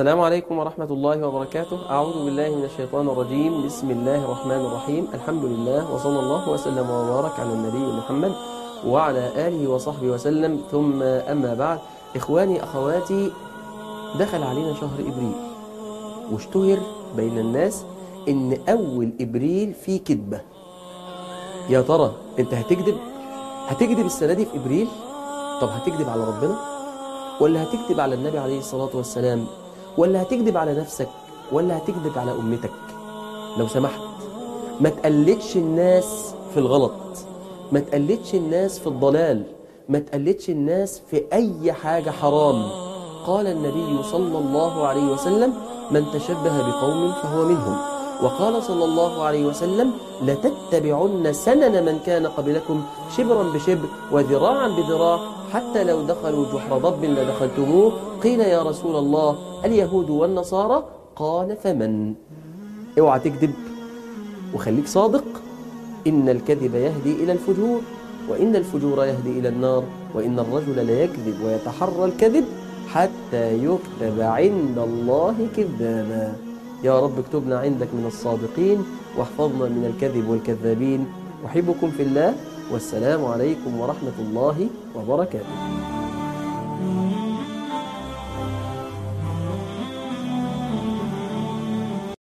السلام عليكم ورحمة الله وبركاته أعوذ بالله من الشيطان الرجيم بسم الله الرحمن الرحيم الحمد لله وصلى الله وسلم وبارك على النبي محمد وعلى آله وصحبه وسلم ثم أما بعد إخواني أخواتي دخل علينا شهر إبريل واشتهر بين الناس إن أول إبريل فيه كذبة يا ترى أنت هتكذب هتكذب السنة دي في إبريل طب هتكذب على ربنا ولا هتكذب على النبي عليه الصلاة والسلام ولا هتكذب على نفسك ولا هتكذب على أمتك لو سمحت ما تقلدش الناس في الغلط ما تقلدش الناس في الضلال ما تقلدش الناس في أي حاجة حرام قال النبي صلى الله عليه وسلم من تشبه بقوم فهو منهم وقال صلى الله عليه وسلم لتتبعن سنن من كان قبلكم شبرا بشبر وذراعا بذراع حتى لو دخلوا جحر ضب لدخلتموه قيل يا رسول الله اليهود والنصارى قال فمن اوعى تكذب وخليك صادق إن الكذب يهدي إلى الفجور وإن الفجور يهدي إلى النار وإن الرجل ليكذب ويتحرى الكذب حتى يكتب عند الله كذابا يا رب اكتبنا عندك من الصادقين واحفظنا من الكذب والكذابين أحبكم في الله والسلام عليكم ورحمة الله وبركاته